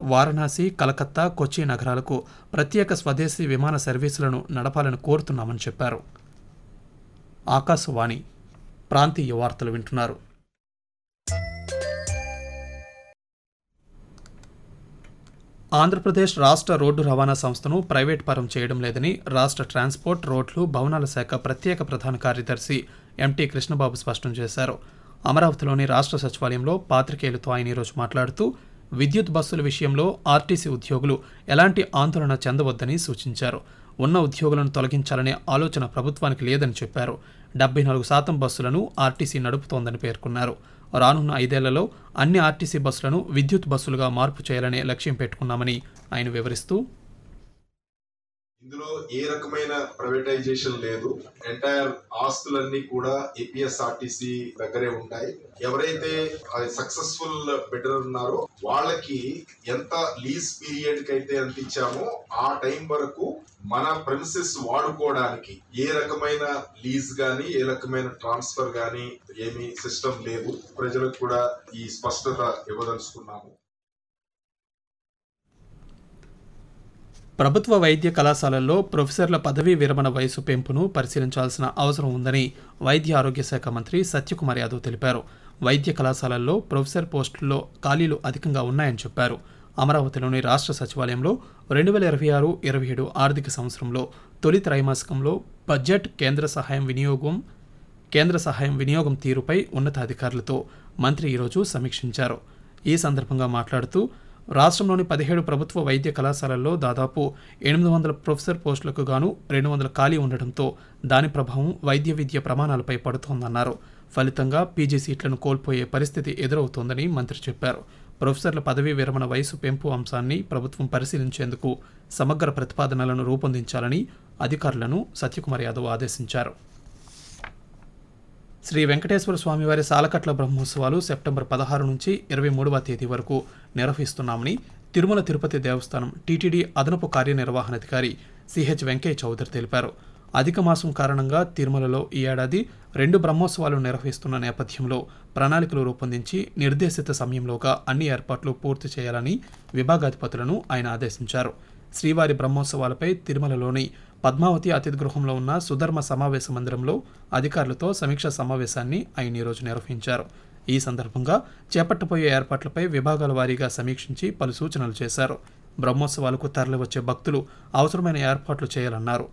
వారణాసి కలకత్తా కొచ్చి నగరాలకు ప్రత్యేక స్వదేశీ విమాన సర్వీసులను నడపాలని కోరుతున్నామని చెప్పారు ఆకాశవాణి ప్రాంతీయ వార్తలు వింటున్నారు ఆంధ్రప్రదేశ్ రాష్ట్ర రోడ్డు రవాణా సంస్థను ప్రైవేట్ పరం చేయడం లేదని రాష్ట్ర ట్రాన్స్పోర్ట్ రోడ్లు భవనాల శాఖ ప్రత్యేక ప్రధాన కార్యదర్శి ఎంటీ కృష్ణబాబు స్పష్టం చేశారు అమరావతిలోని రాష్ట్ర సచివాలయంలో పాత్రికేయులతో ఆయన ఈరోజు మాట్లాడుతూ విద్యుత్ బస్సుల విషయంలో ఆర్టీసీ ఉద్యోగులు ఎలాంటి ఆందోళన చెందవద్దని సూచించారు ఉన్న ఉద్యోగులను తొలగించాలనే ఆలోచన ప్రభుత్వానికి లేదని చెప్పారు డెబ్బై నాలుగు శాతం బస్సులను ఆర్టీసీ నడుపుతోందని పేర్కొన్నారు రానున్న ఐదేళ్లలో అన్ని ఆర్టీసీ బస్సులను విద్యుత్ బస్సులుగా మార్పు చేయాలనే లక్ష్యం పెట్టుకున్నామని ఆయన వివరిస్తూ ఇందులో ఏ రకమైన ప్రైవేటైజేషన్ లేదు ఎంటైర్ ఆస్తులన్నీ కూడా ఏపీఎస్ఆర్టీసీ దగ్గరే ఉంటాయి ఎవరైతే సక్సెస్ఫుల్ బిడ్డర్ ఉన్నారో వాళ్ళకి ఎంత లీజ్ పీరియడ్ కి అయితే ఎంత ఇచ్చామో ఆ టైం వరకు మన ప్రిన్సెస్ వాడుకోవడానికి ఏ రకమైన లీజ్ గాని ఏ రకమైన ట్రాన్స్ఫర్ గాని ఏమీ సిస్టమ్ లేదు ప్రజలకు కూడా ఈ స్పష్టత ఇవ్వదలుచుకున్నాము ప్రభుత్వ వైద్య కళాశాలల్లో ప్రొఫెసర్ల పదవీ విరమణ వయసు పెంపును పరిశీలించాల్సిన అవసరం ఉందని వైద్య ఆరోగ్య శాఖ మంత్రి సత్యకుమార్ యాదవ్ తెలిపారు వైద్య కళాశాలల్లో ప్రొఫెసర్ పోస్టుల్లో ఖాళీలు అధికంగా ఉన్నాయని చెప్పారు అమరావతిలోని రాష్ట్ర సచివాలయంలో రెండు వేల ఇరవై ఆరు ఇరవై ఏడు ఆర్థిక సంవత్సరంలో తొలి త్రైమాసికంలో బడ్జెట్ కేంద్ర సహాయం వినియోగం కేంద్ర సహాయం వినియోగం తీరుపై ఉన్నతాధికారులతో మంత్రి ఈరోజు సమీక్షించారు ఈ సందర్భంగా మాట్లాడుతూ రాష్ట్రంలోని పదిహేడు ప్రభుత్వ వైద్య కళాశాలల్లో దాదాపు ఎనిమిది వందల ప్రొఫెసర్ పోస్టులకు గాను రెండు వందల ఖాళీ ఉండడంతో దాని ప్రభావం వైద్య విద్య ప్రమాణాలపై పడుతోందన్నారు ఫలితంగా పీజీ సీట్లను కోల్పోయే పరిస్థితి ఎదురవుతోందని మంత్రి చెప్పారు ప్రొఫెసర్ల పదవీ విరమణ వయసు పెంపు అంశాన్ని ప్రభుత్వం పరిశీలించేందుకు సమగ్ర ప్రతిపాదనలను రూపొందించాలని అధికారులను సత్యకుమార్ యాదవ్ ఆదేశించారు శ్రీ వెంకటేశ్వర స్వామివారి సాలకట్ల బ్రహ్మోత్సవాలు సెప్టెంబర్ పదహారు నుంచి ఇరవై మూడవ తేదీ వరకు నిర్వహిస్తున్నామని తిరుమల తిరుపతి దేవస్థానం టీటీడీ అదనపు కార్యనిర్వహణాధికారి సిహెచ్ వెంకయ్య చౌదరి తెలిపారు అధిక మాసం కారణంగా తిరుమలలో ఈ ఏడాది రెండు బ్రహ్మోత్సవాలు నిర్వహిస్తున్న నేపథ్యంలో ప్రణాళికలు రూపొందించి నిర్దేశిత సమయంలోగా అన్ని ఏర్పాట్లు పూర్తి చేయాలని విభాగాధిపతులను ఆయన ఆదేశించారు శ్రీవారి బ్రహ్మోత్సవాలపై తిరుమలలోని పద్మావతి అతిథి గృహంలో ఉన్న సుధర్మ సమావేశ మందిరంలో అధికారులతో సమీక్షా సమావేశాన్ని ఆయన ఈరోజు నిర్వహించారు ఈ సందర్భంగా చేపట్టబోయే ఏర్పాట్లపై విభాగాల వారీగా సమీక్షించి పలు సూచనలు చేశారు బ్రహ్మోత్సవాలకు తరలివచ్చే భక్తులు అవసరమైన ఏర్పాట్లు చేయాలన్నారు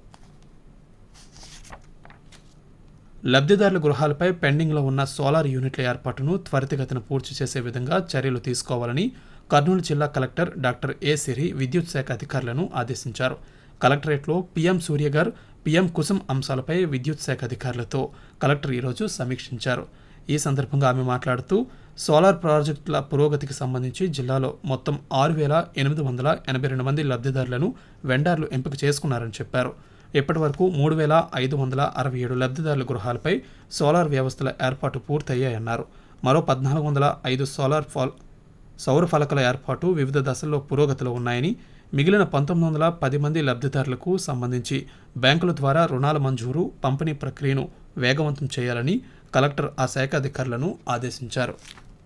లబ్ధిదారుల గృహాలపై పెండింగ్లో ఉన్న సోలార్ యూనిట్ల ఏర్పాటును త్వరితగతిన పూర్తి చేసే విధంగా చర్యలు తీసుకోవాలని కర్నూలు జిల్లా కలెక్టర్ డాక్టర్ ఏ సిరి విద్యుత్ శాఖ అధికారులను ఆదేశించారు కలెక్టరేట్లో పీఎం సూర్యగర్ పీఎం కుసుమ్ అంశాలపై విద్యుత్ శాఖ అధికారులతో కలెక్టర్ ఈరోజు సమీక్షించారు ఈ సందర్భంగా ఆమె మాట్లాడుతూ సోలార్ ప్రాజెక్టుల పురోగతికి సంబంధించి జిల్లాలో మొత్తం ఆరు వేల ఎనిమిది వందల ఎనభై రెండు మంది లబ్ధిదారులను వెండార్లు ఎంపిక చేసుకున్నారని చెప్పారు ఇప్పటి వరకు మూడు వేల ఐదు వందల అరవై ఏడు లబ్ధిదారుల గృహాలపై సోలార్ వ్యవస్థల ఏర్పాటు పూర్తయ్యాయన్నారు మరో పద్నాలుగు వందల ఐదు సోలార్ ఫాల్ సౌర ఫలకల ఏర్పాటు వివిధ దశల్లో పురోగతిలో ఉన్నాయని మిగిలిన పంతొమ్మిది వందల పది మంది లబ్ధిదారులకు సంబంధించి బ్యాంకుల ద్వారా రుణాల మంజూరు పంపిణీ ప్రక్రియను వేగవంతం చేయాలని కలెక్టర్ ఆ శాఖ అధికారులను ఆదేశించారు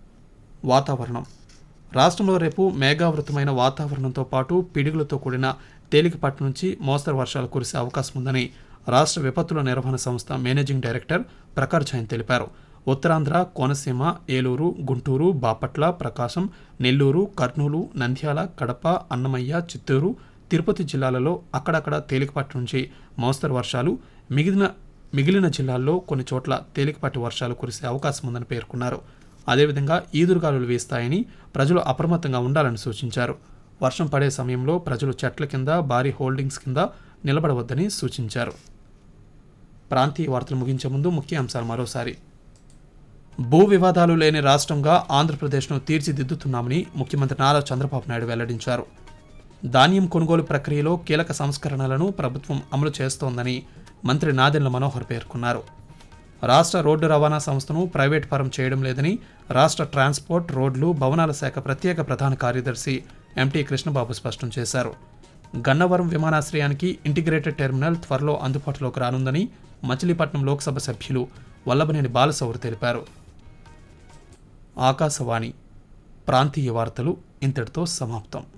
వాతావరణం రాష్ట్రంలో రేపు మేఘావృతమైన వాతావరణంతో పాటు పిడుగులతో కూడిన తేలికపాటి నుంచి మోస్తరు వర్షాలు కురిసే అవకాశం ఉందని రాష్ట్ర విపత్తుల నిర్వహణ సంస్థ మేనేజింగ్ డైరెక్టర్ ప్రకాష్ జైన్ తెలిపారు ఉత్తరాంధ్ర కోనసీమ ఏలూరు గుంటూరు బాపట్ల ప్రకాశం నెల్లూరు కర్నూలు నంద్యాల కడప అన్నమయ్య చిత్తూరు తిరుపతి జిల్లాలలో అక్కడక్కడ తేలికపాటి నుంచి మోస్తరు వర్షాలు మిగిలిన మిగిలిన జిల్లాల్లో కొన్ని చోట్ల తేలికపాటి వర్షాలు కురిసే అవకాశం ఉందని పేర్కొన్నారు అదేవిధంగా ఈదురుగాలులు వీస్తాయని ప్రజలు అప్రమత్తంగా ఉండాలని సూచించారు వర్షం పడే సమయంలో ప్రజలు చెట్ల కింద భారీ హోల్డింగ్స్ కింద నిలబడవద్దని సూచించారు ప్రాంతీయ వార్తలు ముగించే ముందు ముఖ్య అంశాలు మరోసారి భూ వివాదాలు లేని రాష్ట్రంగా ఆంధ్రప్రదేశ్ను తీర్చిదిద్దుతున్నామని ముఖ్యమంత్రి నారా చంద్రబాబు నాయుడు వెల్లడించారు ధాన్యం కొనుగోలు ప్రక్రియలో కీలక సంస్కరణలను ప్రభుత్వం అమలు చేస్తోందని మంత్రి నాదెండ్ల మనోహర్ పేర్కొన్నారు రాష్ట్ర రోడ్డు రవాణా సంస్థను ప్రైవేట్ పరం చేయడం లేదని రాష్ట్ర ట్రాన్స్పోర్ట్ రోడ్లు భవనాల శాఖ ప్రత్యేక ప్రధాన కార్యదర్శి ఎంటీ కృష్ణబాబు స్పష్టం చేశారు గన్నవరం విమానాశ్రయానికి ఇంటిగ్రేటెడ్ టెర్మినల్ త్వరలో అందుబాటులోకి రానుందని మచిలీపట్నం లోక్సభ సభ్యులు వల్లభనేని బాలసౌరు తెలిపారు ఆకాశవాణి ప్రాంతీయ వార్తలు ఇంతటితో సమాప్తం